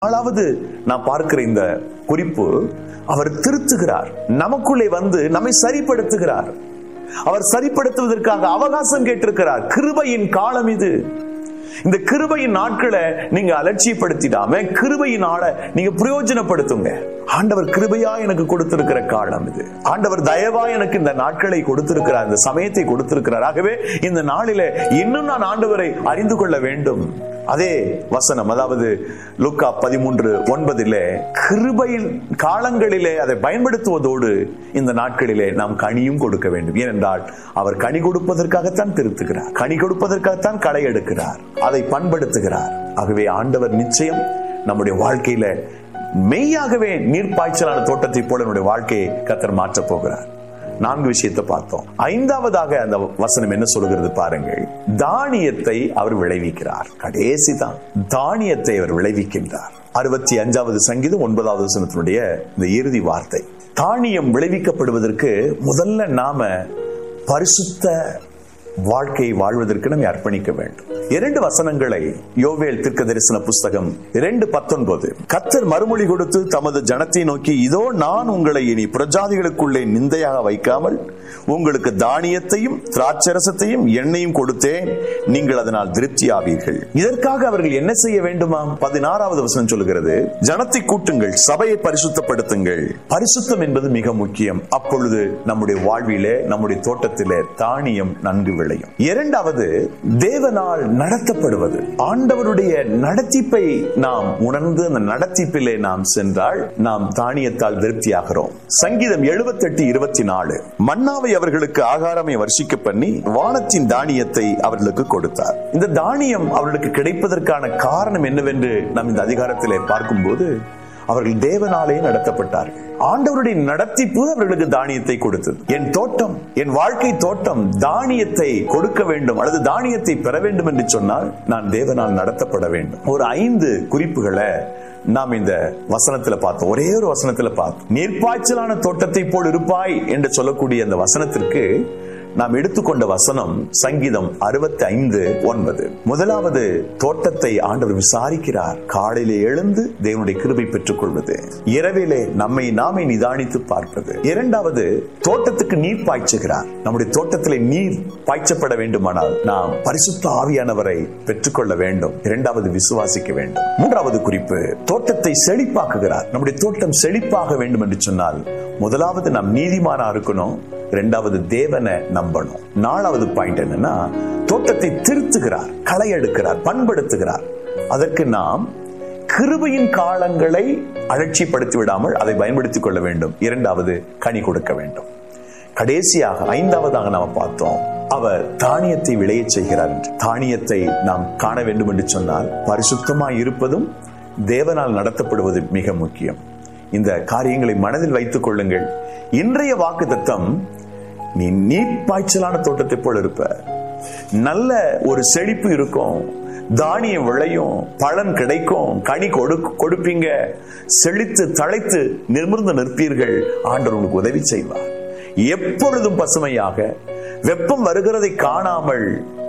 நாலாவது நான் பார்க்கிற இந்த குறிப்பு அவர் திருத்துகிறார் நமக்குள்ளே வந்து நம்மை சரிப்படுத்துகிறார் அவர் சரிப்படுத்துவதற்காக அவகாசம் கேட்டிருக்கிறார் கிருபையின் காலம் இது இந்த கிருபையின் நாட்களை நீங்க அலட்சியப்படுத்திடாம கிருபையின் ஆளை நீங்க பிரயோஜனப்படுத்துங்க ஆண்டவர் கிருபையா எனக்கு கொடுத்திருக்கிற காலம் இது ஆண்டவர் தயவா எனக்கு இந்த நாட்களை கொடுத்திருக்கிறார் இந்த சமயத்தை கொடுத்திருக்கிறார் ஆகவே இந்த நாளிலே இன்னும் நான் ஆண்டவரை அறிந்து கொள்ள வேண்டும் அதே வசனம் அதாவது லுக்கா பதிமூன்று ஒன்பதிலே கிருபையில் காலங்களிலே அதை பயன்படுத்துவதோடு இந்த நாட்களிலே நாம் கனியும் கொடுக்க வேண்டும் ஏனென்றால் அவர் கனி கொடுப்பதற்காகத்தான் திருத்துகிறார் கனி கொடுப்பதற்காகத்தான் களை எடுக்கிறார் அதை பண்படுத்துகிறார் ஆகவே ஆண்டவர் நிச்சயம் நம்முடைய வாழ்க்கையில மெய்யாகவே நீர்ப்பாய்ச்சலான தோட்டத்தை போல நம்முடைய வாழ்க்கையை கத்தர் மாற்றப் போகிறார் நான்கு விஷயத்தை பார்த்தோம் ஐந்தாவதாக அந்த வசனம் என்ன சொல்கிறது பாருங்கள் தானியத்தை அவர் விளைவிக்கிறார் கடைசி தான் தானியத்தை அவர் விளைவிக்கின்றார் அறுபத்தி அஞ்சாவது சங்கீதம் ஒன்பதாவது வசனத்தினுடைய இந்த இறுதி வார்த்தை தானியம் விளைவிக்கப்படுவதற்கு முதல்ல நாம பரிசுத்த வாழ்க்கையை வாழ்வதற்கு நம்மை அர்ப்பணிக்க வேண்டும் இரண்டு வசனங்களை யோவேல் தீர்க்க தரிசன புஸ்தகம் இரண்டு பத்தொன்பது கத்தர் மறுமொழி கொடுத்து தமது ஜனத்தை நோக்கி இதோ நான் உங்களை இனி பிரஜாதிகளுக்குள்ளே நிந்தையாக வைக்காமல் உங்களுக்கு தானியத்தையும் திராட்சரசத்தையும் எண்ணெயும் கொடுத்தேன் நீங்கள் அதனால் திருப்தி ஆவீர்கள் இதற்காக அவர்கள் என்ன செய்ய வேண்டுமாம் பதினாறாவது வசனம் சொல்கிறது ஜனத்தை கூட்டுங்கள் சபையை பரிசுத்தப்படுத்துங்கள் பரிசுத்தம் என்பது மிக முக்கியம் அப்பொழுது நம்முடைய வாழ்விலே நம்முடைய தோட்டத்திலே தானியம் நன்கு விளையும் இரண்டாவது தேவனால் நடத்தப்படுவது ஆண்டவருடைய நடத்திப்பை நாம் உணர்ந்து அந்த நடத்திப்பிலே நாம் சென்றால் நாம் தானியத்தால் திருப்தியாகிறோம் சங்கீதம் எழுபத்தெட்டு இருபத்தி நாலு மன்னாவை அவர்களுக்கு ஆகாரமை வர்ஷிக்க பண்ணி வானத்தின் தானியத்தை அவர்களுக்கு கொடுத்தார் இந்த தானியம் அவர்களுக்கு கிடைப்பதற்கான காரணம் என்னவென்று நாம் இந்த அதிகாரத்திலே பார்க்கும்போது அவர்கள் தேவனாலே நடத்தப்பட்டார்கள் ஆண்டவருடைய நடத்திப்பு அவர்களுக்கு தானியத்தை கொடுத்தது என் தோட்டம் என் வாழ்க்கை தோட்டம் தானியத்தை கொடுக்க வேண்டும் அல்லது தானியத்தை பெற வேண்டும் என்று சொன்னால் நான் தேவனால் நடத்தப்பட வேண்டும் ஒரு ஐந்து குறிப்புகளை நாம் இந்த வசனத்துல பார்த்தோம் ஒரே ஒரு வசனத்துல பார்த்தோம் நீர்ப்பாய்ச்சலான தோட்டத்தை போல் இருப்பாய் என்று சொல்லக்கூடிய அந்த வசனத்திற்கு நாம் எடுத்துக்கொண்ட வசனம் சங்கீதம் அறுபத்தி ஐந்து ஒன்பது முதலாவது தோட்டத்தை ஆண்டவர் விசாரிக்கிறார் காலையிலே எழுந்து தேவனுடைய கிருபை பெற்றுக் கொள்வது இரவிலே நம்மை நாமே நிதானித்து பார்ப்பது இரண்டாவது தோட்டத்துக்கு நீர் பாய்ச்சுகிறார் நம்முடைய தோட்டத்திலே நீர் பாய்ச்சப்பட வேண்டுமானால் நாம் பரிசுத்த ஆவியானவரை பெற்றுக்கொள்ள வேண்டும் இரண்டாவது விசுவாசிக்க வேண்டும் மூன்றாவது குறிப்பு தோட்டத்தை செழிப்பாக்குகிறார் நம்முடைய தோட்டம் செழிப்பாக வேண்டும் என்று சொன்னால் முதலாவது நாம் நீதிமானா இருக்கணும் ரெண்டாவது தேவனை நம்பணும் நாலாவது பாயிண்ட் என்னன்னா தோட்டத்தை திருத்துகிறார் களை எடுக்கிறார் பண்படுத்துகிறார் அதற்கு நாம் கிருபையின் காலங்களை அலட்சிப்படுத்தி விடாமல் அதை பயன்படுத்திக் கொள்ள வேண்டும் இரண்டாவது கனி கொடுக்க வேண்டும் கடைசியாக ஐந்தாவதாக நாம் பார்த்தோம் அவர் தானியத்தை விளைய செய்கிறார் என்று தானியத்தை நாம் காண வேண்டும் என்று சொன்னால் பரிசுத்தமாய் இருப்பதும் தேவனால் நடத்தப்படுவது மிக முக்கியம் இந்த காரியங்களை மனதில் வைத்துக் கொள்ளுங்கள் இன்றைய வாக்கு தத்தம் நீ நீர்ப்பாய்ச்சலான தோட்டத்தை போல இருப்ப நல்ல ஒரு செழிப்பு இருக்கும் தானியம் விளையும் பலன் கிடைக்கும் கனி கொடு கொடுப்பீங்க செழித்து தழைத்து நிமிர்ந்து நிற்பீர்கள் ஆண்டவர் உங்களுக்கு உதவி செய்வார் எப்பொழுதும் பசுமையாக வெப்பம் வருகிறதை காணாமல்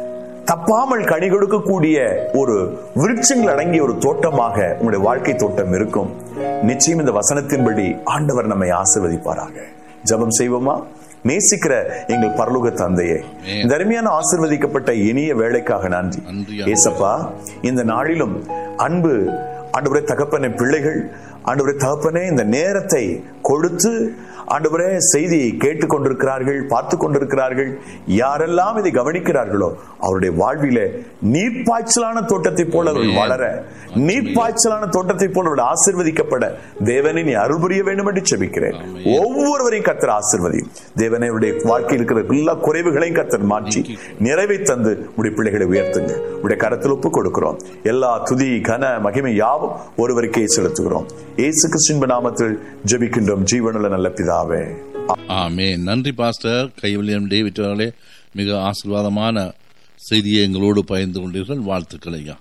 தப்பாமல் கனி கொடுக்கக்கூடிய ஒரு விருட்சங்கள் அடங்கிய ஒரு தோட்டமாக உங்களுடைய வாழ்க்கை தோட்டம் இருக்கும் நிச்சயம் இந்த வசனத்தின்படி ஆண்டவர் நம்மை ஆசிர்வதிப்பாராக ஜபம் செய்வோமா நேசிக்கிற எங்கள் பரலோக தந்தையே இந்த அருமையான ஆசிர்வதிக்கப்பட்ட இனிய வேலைக்காக நன்றி ஏசப்பா இந்த நாளிலும் அன்பு ஆண்டவரே தகப்பன பிள்ளைகள் ஆண்டவரே தகப்பனே இந்த நேரத்தை கொடுத்து ஆண்டவரே செய்தியை கேட்டுக் கொண்டிருக்கிறார்கள் பார்த்து கொண்டிருக்கிறார்கள் யாரெல்லாம் இதை கவனிக்கிறார்களோ அவருடைய வாழ்வில நீர்ப்பாய்ச்சலான தோட்டத்தை போல அவர்கள் வளர நீர்ப்பாய்ச்சலான தோட்டத்தை போல அவர்கள் ஆசிர்வதிக்கப்பட தேவனை நீ அருள் புரிய வேண்டும் என்று செபிக்கிறேன் ஒவ்வொருவரையும் கத்தர் ஆசிர்வதியும் தேவனை அவருடைய வாழ்க்கையில் இருக்கிற எல்லா குறைவுகளையும் கத்தர் மாற்றி நிறைவை தந்து உடைய பிள்ளைகளை உயர்த்துங்க உடைய கரத்தில் ஒப்பு கொடுக்கிறோம் எல்லா துதி கன மகிமை யாவும் ஒருவருக்கே செலுத்துகிறோம் ஏசு கிறிஸ்தின் நாமத்தில் ஜெபிக்கின்றோம் ஜீவனுள்ள நல்ல பிதாவே ஆமே நன்றி பாஸ்டர் கைவில்லியம் டேவிட் அவர்களே மிக ஆசீர்வாதமான செய்தியை எங்களோடு பகிர்ந்து கொண்டீர்கள் வாழ்த்துக்கள் ஐயா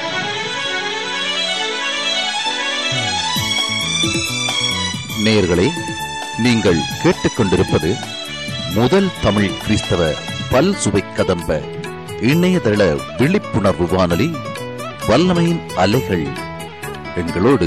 நேயர்களே நீங்கள் கேட்டுக்கொண்டிருப்பது முதல் தமிழ் கிறிஸ்தவ பல் சுவை கதம்ப இணையதள விழிப்புணர்வு வானொலி வல்லமையின் அலைகள் எங்களோடு